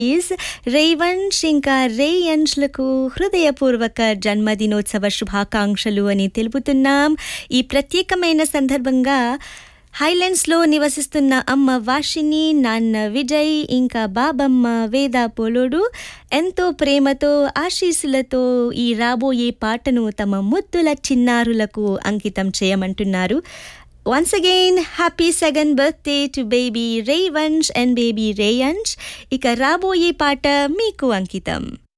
is రేవంశ్ ఇంకా రేయంష్లకు హృదయపూర్వక జన్మదినోత్సవ శుభాకాంక్షలు అని తెలుపుతున్నాం ఈ ప్రత్యేకమైన సందర్భంగా హైలాండ్స్లో నివసిస్తున్న అమ్మ వాషిని నాన్న విజయ్ ఇంకా బాబమ్మ వేద పోలోడు ఎంతో ప్రేమతో ఆశీస్సులతో ఈ రాబోయే పాటను తమ ముద్దుల చిన్నారులకు అంకితం చేయమంటున్నారు once again happy second birthday to baby Revansh and baby Reyansh ఇక రాబోయే పాట మీకు అంకితం